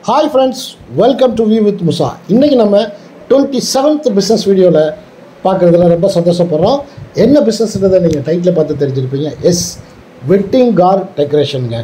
hi friends welcome to we with Musa இன்றைக்கி நம்ம twenty seventh business வீடியோவில் பார்க்குறதுல ரொம்ப சந்தோஷப்படுறோம் என்ன பிஸ்னஸ்ன்றதை நீங்கள் டைட்டில் பார்த்து தெரிஞ்சிருப்பீங்க எஸ் வெட்டிங் கார் டெக்கரேஷனுங்க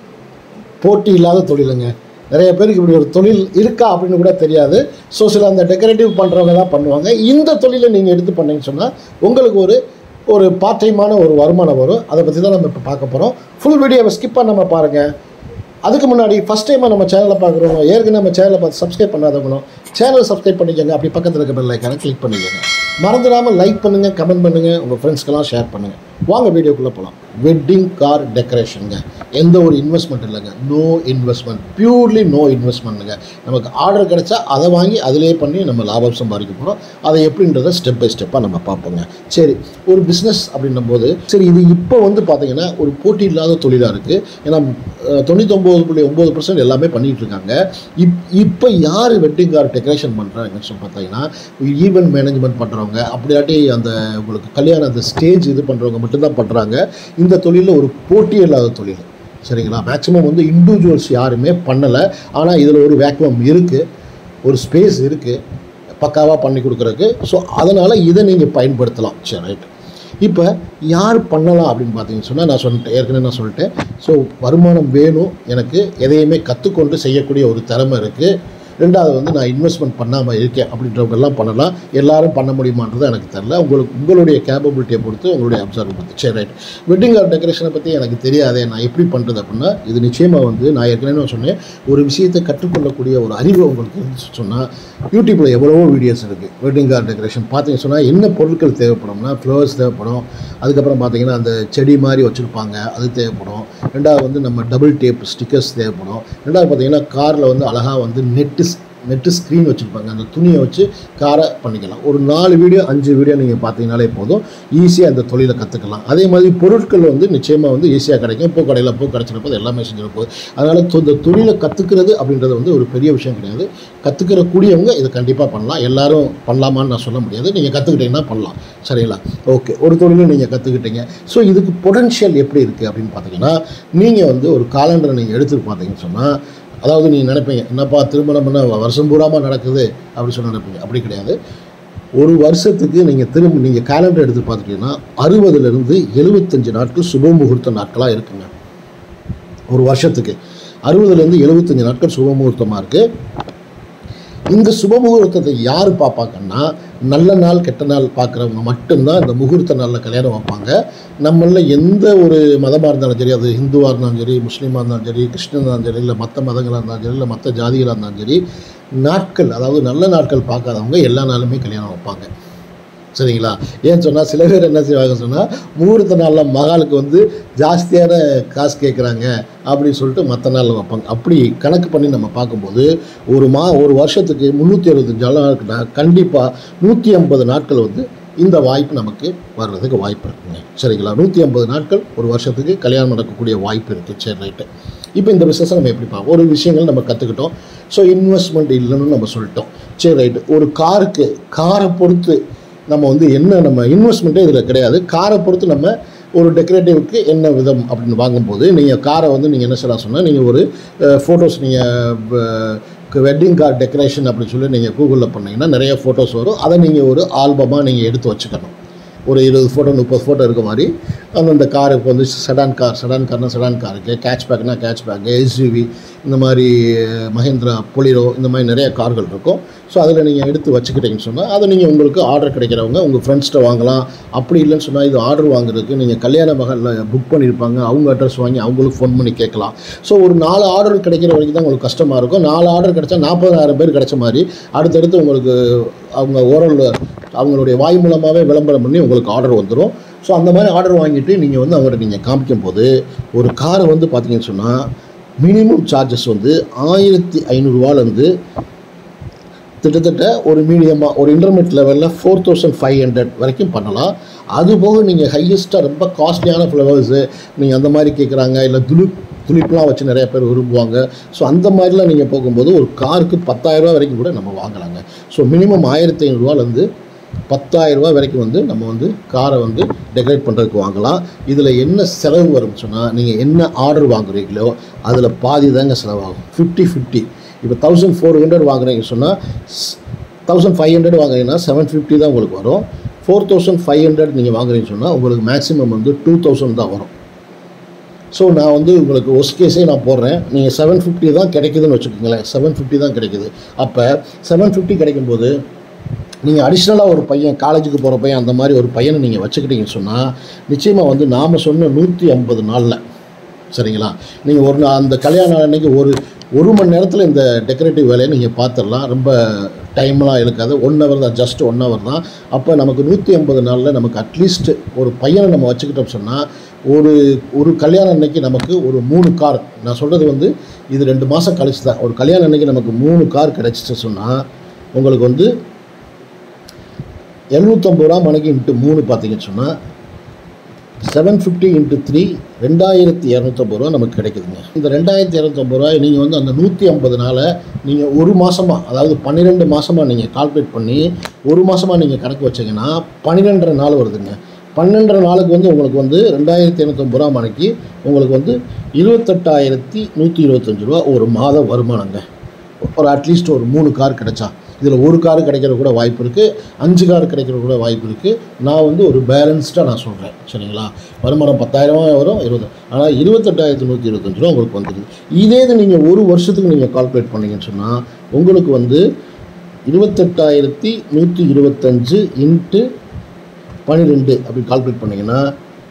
போட்டி இல்லாத தொழிலுங்க நிறைய பேருக்கு இப்படி ஒரு தொழில் இருக்கா அப்படின்னு கூட தெரியாது ஸோ சில அந்த டெக்கரேட்டிவ் பண்ணுறவங்க தான் பண்ணுவாங்க இந்த தொழிலை நீங்கள் எடுத்து பண்ணீங்கன்னு சொன்னால் உங்களுக்கு ஒரு ஒரு பார்ட் டைமான ஒரு வருமானம் வரும் அதை பற்றி தான் நம்ம இப்போ பார்க்க போகிறோம் ஃபுல் வீடியோவை ஸ்கிப் பண்ணாமல் பாருங்கள் அதுக்கு முன்னாடி ஃபஸ்ட் டைமாக நம்ம சேனலை பார்க்குறோம் ஏற்கனவே நம்ம சேனலை பார்த்து சப்ஸ்கிரைப் பண்ணாதவங்களும் சேனலை சப்ஸ்கிரைப் பண்ணிக்கோங்க அப்படி பக்கத்தில் இருக்க பெல் ஐக்கானை கிளிக் பண்ணிக்கோங்க மறந்துடாமல் லைக் பண்ணுங்கள் கமெண்ட் பண்ணுங்கள் உங்கள் ஃப்ரெண்ட்ஸ்க்கெல்லாம் ஷேர் பண்ணுங்கள் வாங்க வீடியோக்குள்ளே போகலாம் வெட்டிங் கார் டெக்கரேஷனுங்க எந்த ஒரு இன்வெஸ்ட்மெண்ட் இல்லைங்க நோ இன்வெஸ்ட்மெண்ட் பியூர்லி நோ இன்வெஸ்ட்மெண்ட்டுங்க நமக்கு ஆர்டர் கிடைச்சா அதை வாங்கி அதிலே பண்ணி நம்ம லாபம் சம்பாதிக்க போகிறோம் அதை எப்படின்றத ஸ்டெப் பை ஸ்டெப்பாக நம்ம பார்ப்போங்க சரி ஒரு பிஸ்னஸ் அப்படின்னும் போது சரி இது இப்போ வந்து பார்த்தீங்கன்னா ஒரு போட்டி இல்லாத தொழிலாக இருக்குது ஏன்னா அஹ், தொண்ணூத்தொம்பது புள்ளி ஒம்பது பர்சன்ட் எல்லாமே பண்ணிகிட்டு இருக்காங்க இப் இப்போ யார் வெட்டிங் கார் டெக்கரேஷன் பண்ணுறாங்கன்னு சொல்லி பார்த்தீங்கன்னா ஈவெண்ட் மேனேஜ்மெண்ட் பண்ணுறவங்க அப்படியாட்டி அந்த உங்களுக்கு கல்யாணம் அந்த ஸ்டேஜ் இது பண்ணுறவங்க மட்டும்தான் பண்ணுறாங்க இந்த தொழிலில் ஒரு போட்டி இல்லாத தொழில் சரிங்களா மேக்ஸிமம் வந்து இண்டிவிஜுவல்ஸ் யாருமே பண்ணலை ஆனால் இதில் ஒரு வேக்குவம் இருக்குது ஒரு ஸ்பேஸ் இருக்குது பக்காவாக பண்ணி கொடுக்குறதுக்கு ஸோ அதனால் இதை நீங்கள் பயன்படுத்தலாம் சரி ரைட் இப்போ யார் பண்ணலாம் அப்படின்னு பார்த்தீங்கன்னு சொன்னால் நான் சொல்லிட்டேன் ஏற்கனவே நான் சொல்லிட்டேன் ஸோ வருமானம் வேணும் எனக்கு எதையுமே கற்றுக்கொண்டு செய்யக்கூடிய ஒரு திறமை இருக்குது ரெண்டாவது வந்து நான் இன்வெஸ்ட்மெண்ட் பண்ணாமல் இருக்கேன் அப்படின்றவங்கெல்லாம் பண்ணலாம் எல்லாரும் பண்ண முடியுமான்றது எனக்கு தெரில உங்களுக்கு உங்களுடைய கேப்பபிலிட்டியை பொறுத்து உங்களுடைய அப்சர்வ் பொறுத்து சரி ரைட் வெட்டிங் கார்டு டெக்கரேஷனை பற்றி எனக்கு தெரியாதே நான் எப்படி பண்ணுறது அப்படின்னா இது நிச்சயமாக வந்து நான் ஏற்கனவே சொன்னேன் ஒரு விஷயத்தை கற்றுக்கொள்ளக்கூடிய ஒரு அறிவு உங்களுக்கு இருந்துச்சு சொன்னால் யூடியூப்பில் எவ்வளவோ வீடியோஸ் இருக்குது வெட்டிங் கார்டு டெக்கரேஷன் பார்த்தீங்க சொன்னால் என்ன பொருட்கள் தேவைப்படும்னா ஃப்ளவர்ஸ் தேவைப்படும் அதுக்கப்புறம் பார்த்தீங்கன்னா அந்த செடி மாதிரி வச்சுருப்பாங்க அது தேவைப்படும் ரெண்டாவது வந்து நம்ம டபுள் டேப் ஸ்டிக்கர்ஸ் தேவைப்படும் ரெண்டாவது பார்த்தீங்கன்னா காரில் வந்து அழகாக வந்து நெட்டு நெட்டு ஸ்க்ரீன் வச்சுருப்பாங்க அந்த துணியை வச்சு காரை பண்ணிக்கலாம் ஒரு நாலு வீடியோ அஞ்சு வீடியோ நீங்கள் பார்த்தீங்கனாலே போதும் ஈஸியாக அந்த தொழிலை கற்றுக்கலாம் அதே மாதிரி பொருட்கள் வந்து நிச்சயமாக வந்து ஈஸியாக கிடைக்கும் பூ கடையில் பூ கிடச்சிருப்போது எல்லாமே செஞ்சிருப்போது அதனால் தொ- இந்த தொழிலை கற்றுக்கிறது அப்படின்றது வந்து ஒரு பெரிய விஷயம் கிடையாது கற்றுக்கிற கூடியவங்க இதை கண்டிப்பாக பண்ணலாம் எல்லாரும் பண்ணலாமான்னு நான் சொல்ல முடியாது நீங்கள் கற்றுக்கிட்டீங்கன்னா பண்ணலாம் சரிங்களா ஓகே ஒரு தொழிலை நீங்கள் கற்றுக்கிட்டீங்க ஸோ இதுக்கு பொட்டன்ஷியல் எப்படி இருக்குது அப்படின்னு பார்த்தீங்கன்னா நீங்கள் வந்து ஒரு காலண்டரை நீங்கள் எடுத்துட்டு பார்த்தீங்கன்னு சொன்னால் அதாவது நீங்கள் நினைப்பீங்க என்னப்பா திருமணம் பண்ண வருஷம் பூராமல் நடக்குது அப்படி சொல்லி நினைப்பீங்க அப்படி கிடையாது ஒரு வருஷத்துக்கு நீங்கள் திரும்ப நீங்கள் கேலண்டர் எடுத்து பார்த்துட்டீங்கன்னா அறுபதுலேருந்து எழுபத்தஞ்சு நாட்கள் சுப முகூர்த்த நாட்களாக இருக்குங்க ஒரு வருஷத்துக்கு அறுபதுலேருந்து எழுபத்தஞ்சு நாட்கள் சுப முகூர்த்தமாக இருக்குது இந்த சுப முகூர்த்தத்தை யார் பார்ப்பாங்கன்னா நல்ல நாள் கெட்ட நாள் பார்க்குறவங்க மட்டும்தான் இந்த முகூர்த்த நாளில் கல்யாணம் வைப்பாங்க நம்மள எந்த ஒரு மதமாக இருந்தாலும் சரி அது ஹிந்துவாக இருந்தாலும் சரி முஸ்லீமாக இருந்தாலும் சரி கிறிஸ்டினாக இருந்தாலும் சரி இல்லை மற்ற மதங்களாக இருந்தாலும் சரி இல்லை மற்ற ஜாதிகளாக இருந்தாலும் சரி நாட்கள் அதாவது நல்ல நாட்கள் பார்க்காதவங்க எல்லா நாளுமே கல்யாணம் வைப்பாங்க சரிங்களா ஏன்னு சொன்னால் சில பேர் என்ன செய்வாங்க சொன்னால் முகூர்த்த நாளில் மகாலுக்கு வந்து ஜாஸ்தியான காசு கேட்குறாங்க அப்படின்னு சொல்லிட்டு மற்ற நாளில் வைப்பாங்க அப்படி கணக்கு பண்ணி நம்ம பார்க்கும்போது ஒரு மா ஒரு வருஷத்துக்கு முந்நூற்றி அறுபத்தஞ்சு நாளுக்குனா கண்டிப்பாக நூற்றி ஐம்பது நாட்கள் வந்து இந்த வாய்ப்பு நமக்கு வர்றதுக்கு வாய்ப்பு இருக்குங்க சரிங்களா நூற்றி ஐம்பது நாட்கள் ஒரு வருஷத்துக்கு கல்யாணம் நடக்கக்கூடிய வாய்ப்பு இருக்குது சரி ரைட்டு இப்போ இந்த பிஸ்னஸை நம்ம எப்படி பார்ப்போம் ஒரு விஷயங்கள் நம்ம கற்றுக்கிட்டோம் ஸோ இன்வெஸ்ட்மெண்ட் இல்லைன்னு நம்ம சொல்லிட்டோம் சரி ரைட்டு ஒரு காருக்கு காரை பொறுத்து நம்ம வந்து என்ன நம்ம இன்வெஸ்ட்மெண்ட்டே இதில் கிடையாது காரை பொறுத்து நம்ம ஒரு டெக்கரேட்டிவ்க்கு என்ன விதம் அப்படின்னு வாங்கும்போது நீங்கள் காரை வந்து நீங்கள் என்ன செய்யலாம் சொன்னால் நீங்கள் ஒரு ஃபோட்டோஸ் நீங்கள் வெட்டிங் கார் டெக்கரேஷன் அப்படின்னு சொல்லி நீங்கள் கூகுளில் பண்ணீங்கன்னா நிறைய ஃபோட்டோஸ் வரும் அதை நீங்கள் ஒரு ஆல்பமாக நீங்கள் எடுத்து வச்சுக்கணும் ஒரு இருபது ஃபோட்டோ முப்பது ஃபோட்டோ இருக்க மாதிரி அந்தந்த காருக்கு வந்து செடான் கார் செடான் கார்னா செடான் காருக்கு கேட்ச் பேக்னா கேட்ச் பேக்கு எஸ்யூவி இந்த மாதிரி மஹேந்திரா பொலிரோ இந்த மாதிரி நிறைய கார்கள் இருக்கும் ஸோ அதில் நீங்கள் எடுத்து வச்சுக்கிட்டீங்கன்னு சொன்னால் அதை நீங்கள் உங்களுக்கு ஆர்டர் கிடைக்கிறவங்க உங்கள் ஃப்ரெண்ட்ஸ்கிட்ட வாங்கலாம் அப்படி இல்லைன்னு சொன்னால் இது ஆர்டர் வாங்குறதுக்கு நீங்கள் கல்யாண மகளில் புக் பண்ணியிருப்பாங்க அவங்க அட்ரஸ் வாங்கி அவங்களுக்கு ஃபோன் பண்ணி கேட்கலாம் ஸோ ஒரு நாலு ஆர்டர் கிடைக்கிற வரைக்கும் தான் உங்களுக்கு கஷ்டமாக இருக்கும் நாலு ஆர்டர் கிடைச்சா நாற்பதாயிரம் பேர் கிடைச்ச மாதிரி அடுத்தடுத்து உங்களுக்கு அவங்க ஓரல் அவங்களுடைய வாய் மூலமாகவே விளம்பரம் பண்ணி உங்களுக்கு ஆர்டர் வந்துடும் ஸோ அந்த மாதிரி ஆர்டர் வாங்கிட்டு நீங்கள் வந்து அவங்கள்ட்ட நீங்கள் காமிக்கும் போது ஒரு காரை வந்து பார்த்தீங்கன்னு சொன்னால் மினிமம் சார்ஜஸ் வந்து ஆயிரத்தி ஐநூறுரூவாலேருந்து கிட்டத்தட்ட ஒரு மீடியமாக ஒரு இன்டர்மீடியட் லெவலில் ஃபோர் தௌசண்ட் ஃபைவ் ஹண்ட்ரட் வரைக்கும் பண்ணலாம் அதுபோக நீங்கள் ஹையஸ்ட்டாக ரொம்ப காஸ்ட்லியான ஃப்ளவர்ஸு நீங்கள் அந்த மாதிரி கேட்குறாங்க இல்லை துளிப் துளிப்லாம் வச்சு நிறைய பேர் விரும்புவாங்க ஸோ அந்த மாதிரிலாம் நீங்கள் போகும்போது ஒரு காருக்கு பத்தாயிரரூவா வரைக்கும் கூட நம்ம வாங்கலாங்க ஸோ மினிமம் ஆயிரத்தி ஐநூறுரூவாலேருந்து பத்தாயிரரூபா வரைக்கும் வந்து நம்ம வந்து காரை வந்து டெக்கரேட் பண்ணுறதுக்கு வாங்கலாம் இதில் என்ன செலவு வரும்னு சொன்னால் நீங்கள் என்ன ஆர்டர் வாங்குறீங்களோ அதில் பாதி தாங்க செலவாகும் ஃபிஃப்டி ஃபிஃப்டி இப்போ தௌசண்ட் ஃபோர் ஹண்ட்ரட் வாங்குறீங்கன்னு சொன்னால் தௌசண்ட் ஃபைவ் ஹண்ட்ரட் வாங்குறீங்கன்னா செவன் ஃபிஃப்டி தான் உங்களுக்கு வரும் ஃபோர் தௌசண்ட் ஃபைவ் ஹண்ட்ரட் நீங்கள் வாங்குறீங்கன்னு சொன்னால் உங்களுக்கு மேக்ஸிமம் வந்து டூ தௌசண்ட் தான் வரும் ஸோ நான் வந்து உங்களுக்கு ஒஸ்ட் கேஸே நான் போடுறேன் நீங்கள் செவன் ஃபிஃப்டி தான் கிடைக்குதுன்னு வச்சுக்கோங்களேன் செவன் ஃபிஃப்டி தான் கிடைக்குது அப்போ செவன் ஃபிஃப்டி கிடைக்கும்போது நீங்கள் அடிஷ்னலாக ஒரு பையன் காலேஜுக்கு போகிற பையன் அந்த மாதிரி ஒரு பையனை நீங்கள் வச்சுக்கிட்டீங்கன்னு சொன்னால் நிச்சயமாக வந்து நாம் சொன்ன நூற்றி ஐம்பது நாளில் சரிங்களா நீங்கள் ஒரு நா- அந்த கல்யாண நாள் அன்னைக்கு ஒரு ஒரு மணி நேரத்தில் இந்த டெக்கரேட்டிவ் வேலையை நீங்கள் பார்த்துடலாம் ரொம்ப டைம்லாம் இழுக்காது ஒன் ஹவர் தான் ஜஸ்ட் ஒன் ஹவர் தான் அப்போ நமக்கு நூற்றி ஐம்பது நாளில் நமக்கு அட்லீஸ்ட் ஒரு பையனை நம்ம வச்சுக்கிட்டோம் சொன்னால் ஒரு ஒரு கல்யாணம் அன்னைக்கு நமக்கு ஒரு மூணு கார் நான் சொல்கிறது வந்து இது ரெண்டு மாதம் கழிச்சு தான் ஒரு கல்யாணம் அன்னைக்கு நமக்கு மூணு கார் கிடச்சிச்சு சொன்னால் உங்களுக்கு வந்து எழுநூற்றம்பது ரூபா மணிக்கு இன்ட்டு மூணு பார்த்தீங்கன்னு சொன்னால் செவன் ஃபிஃப்டி இன்ட்டு த்ரீ ரெண்டாயிரத்தி இரநூத்தம்பது ரூபா நமக்கு கிடைக்குதுங்க இந்த ரெண்டாயிரத்தி இரநூத்தம்பது ரூபாய் நீங்கள் வந்து அந்த நூற்றி ஐம்பது நாளை நீங்கள் ஒரு மாதமாக அதாவது பன்னிரெண்டு மாதமாக நீங்கள் கால்குலேட் பண்ணி ஒரு மாதமாக நீங்கள் கணக்கு வச்சீங்கன்னா பன்னிரெண்டரை நாள் வருதுங்க பன்னெண்டரை நாளுக்கு வந்து உங்களுக்கு வந்து ரெண்டாயிரத்தி இரநூத்தம்பது ரூபா மணிக்கு உங்களுக்கு வந்து இருபத்தெட்டாயிரத்தி நூற்றி இருபத்தஞ்சு ரூபா ஒரு மாத வருமானங்க ஒரு அட்லீஸ்ட் ஒரு மூணு கார் கிடைச்சா இதில் ஒரு கார் கிடைக்கிற கூட வாய்ப்பு இருக்குது அஞ்சு கார் கிடைக்கிற கூட வாய்ப்பு இருக்குது நான் வந்து ஒரு பேலன்ஸ்டாக நான் சொல்கிறேன் சரிங்களா வருமானம் பத்தாயிரமா வரும் இருபது ஆனால் இருபத்தெட்டாயிரத்தி நூற்றி இருபத்தஞ்சு ரூபா உங்களுக்கு வந்துடுது இதே இது நீங்கள் ஒரு வருஷத்துக்கு நீங்கள் கால்குலேட் பண்ணீங்கன்னு சொன்னால் உங்களுக்கு வந்து இருபத்தெட்டாயிரத்தி நூற்றி இருபத்தஞ்சு இன்ட்டு பன்னிரெண்டு அப்படி கால்குலேட் பண்ணிங்கன்னா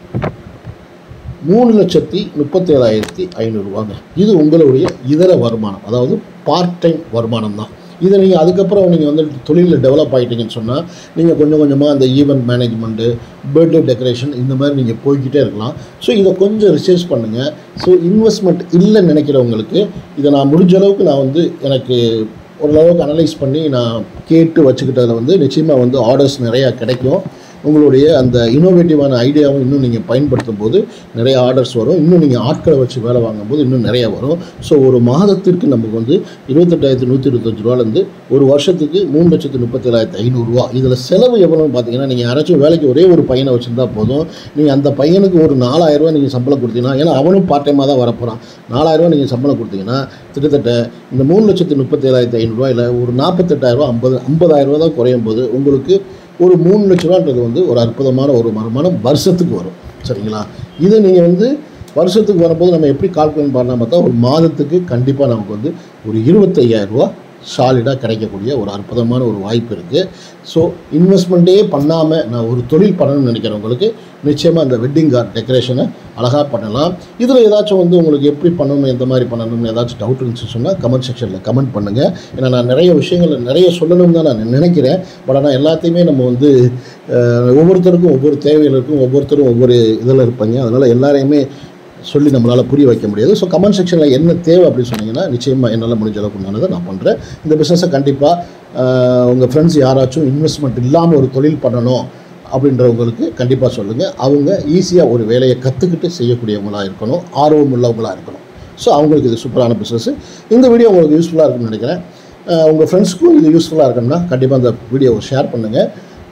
மூணு லட்சத்தி முப்பத்தேழாயிரத்தி ஐநூறுரூவாங்க இது உங்களுடைய இதர வருமானம் அதாவது பார்ட் டைம் வருமானம் தான் இதை நீங்கள் அதுக்கப்புறம் நீங்கள் வந்து தொழிலில் டெவலப் ஆகிட்டீங்கன்னு சொன்னால் நீங்கள் கொஞ்சம் கொஞ்சமாக அந்த ஈவெண்ட் மேனேஜ்மெண்ட்டு பர்த்டே டெக்கரேஷன் இந்த மாதிரி நீங்கள் போய்கிட்டே இருக்கலாம் ஸோ இதை கொஞ்சம் ரிசர்ச் பண்ணுங்கள் ஸோ இன்வெஸ்ட்மெண்ட் இல்லைன்னு நினைக்கிறவங்களுக்கு இதை நான் முடிஞ்ச அளவுக்கு நான் வந்து எனக்கு ஓரளவுக்கு அனலைஸ் பண்ணி நான் கேட்டு வச்சுக்கிட்டதில் வந்து நிச்சயமாக வந்து ஆர்டர்ஸ் நிறையா கிடைக்கும் உங்களுடைய அந்த இனோவேட்டிவான ஐடியாவும் இன்னும் நீங்கள் பயன்படுத்தும் போது நிறைய ஆர்டர்ஸ் வரும் இன்னும் நீங்கள் ஆட்களை வச்சு வேலை வாங்கும்போது இன்னும் நிறைய வரும் ஸோ ஒரு மாதத்திற்கு நமக்கு வந்து இருபத்தெட்டாயிரத்தி நூற்றி இருபத்தஞ்சு ரூபாலேருந்து ஒரு வருஷத்துக்கு மூணு லட்சத்து முப்பத்தேழாயிரத்தி ஐநூறுரூவா இதில் செலவு எவ்வளோன்னு பார்த்தீங்கன்னா நீங்கள் யாராச்சும் வேலைக்கு ஒரே ஒரு பையனை வச்சுருந்தா போதும் நீங்கள் அந்த பையனுக்கு ஒரு நாலாயிரரூவா நீங்கள் சம்பளம் கொடுத்தீங்கன்னா ஏன்னா அவனும் பார்ட் டைமாக தான் வரப்போகிறான் நாலாயிரரூவா நீங்கள் சம்பளம் கொடுத்தீங்கன்னா கிட்டத்தட்ட இந்த மூணு லட்சத்து முப்பத்தேழாயிரத்தி ஐநூறுரூவாயில் ஒரு நாற்பத்தெட்டாயிரரூவா ஐம்பது ஐம்பதாயிரரூவா தான் குறையும் போது உங்களுக்கு ஒரு மூணு லட்ச ரூபான்றது வந்து ஒரு அற்புதமான ஒரு வருமானம் வருஷத்துக்கு வரும் சரிங்களா இதை நீங்கள் வந்து வருஷத்துக்கு வரும்போது நம்ம எப்படி கால்குலேட் பண்ணால் பார்த்தா ஒரு மாதத்துக்கு கண்டிப்பாக நமக்கு வந்து ஒரு இருபத்தையாயிரம் ரூபா சாலிடாக கிடைக்கக்கூடிய ஒரு அற்புதமான ஒரு வாய்ப்பு இருக்குது ஸோ இன்வெஸ்ட்மெண்ட்டே பண்ணாமல் நான் ஒரு தொழில் பண்ணணும்னு நினைக்கிறவங்களுக்கு நிச்சயமாக அந்த வெட்டிங் கார்டு டெக்கரேஷனை அழகாக பண்ணலாம் இதில் ஏதாச்சும் வந்து உங்களுக்கு எப்படி பண்ணணும் எந்த மாதிரி பண்ணணும்னு ஏதாச்சும் டவுட் இருந்துச்சு சொன்னால் கமெண்ட் செக்ஷனில் கமெண்ட் பண்ணுங்கள் ஏன்னா நான் நிறைய விஷயங்கள் நிறைய சொல்லணும்னு தான் நான் நினைக்கிறேன் பட் ஆனால் எல்லாத்தையுமே நம்ம வந்து அஹ், ஒவ்வொருத்தருக்கும் ஒவ்வொரு தேவைகள் இருக்கும் ஒவ்வொருத்தரும் ஒவ்வொரு இதில் இருப்பாங்க அதனால் எல்லாரையுமே சொல்லி நம்மளால் புரிய வைக்க முடியாது ஸோ கமெண்ட் செக்ஷனில் என்ன தேவை அப்படின்னு சொன்னீங்கன்னா நிச்சயமாக என்னால் முடிஞ்ச அளவுக்கு உண்டானதை நான் பண்ணுறேன் இந்த பிஸ்னஸை கண்டிப்பாக உங்கள் ஃப்ரெண்ட்ஸ் யாராச்சும் இன்வெஸ்ட்மெண்ட் இல்லாமல் ஒரு தொழில் பண்ணணும் அப்படின்றவங்களுக்கு கண்டிப்பாக சொல்லுங்கள் அவங்க ஈஸியாக ஒரு வேலையை கற்றுக்கிட்டு செய்யக்கூடியவங்களாக இருக்கணும் ஆர்வம் உள்ளவங்களாக இருக்கணும் ஸோ அவங்களுக்கு இது சூப்பரான பிஸ்னஸ் இந்த வீடியோ உங்களுக்கு யூஸ்ஃபுல்லாக இருக்கும்னு நினைக்கிறேன் அஹ் உங்கள் ஃப்ரெண்ட்ஸ்க்கும் இது யூஸ்ஃபுல்லாக இருக்கணும்னா கண்டிப்பாக அந்த வீடியோவை ஷேர் பண்ணுங்கள்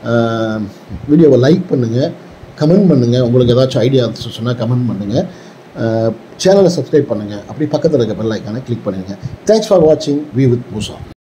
வீடியோவை லைக் பண்ணுங்கள் கமெண்ட் பண்ணுங்கள் உங்களுக்கு ஏதாச்சும் ஐடியா இருந்துச்சு சொன்னால் கமெண்ட் பண்ணுங்கள் சேனலை சப்ஸ்கிரைப் பண்ணுங்கள் அப்படி பக்கத்தில் இருக்க பெல் ஐக்கானை கிளிக் பண்ணுங்கள் தேங்க்ஸ் ஃபார் வாட்சிங் வி வித் மூசா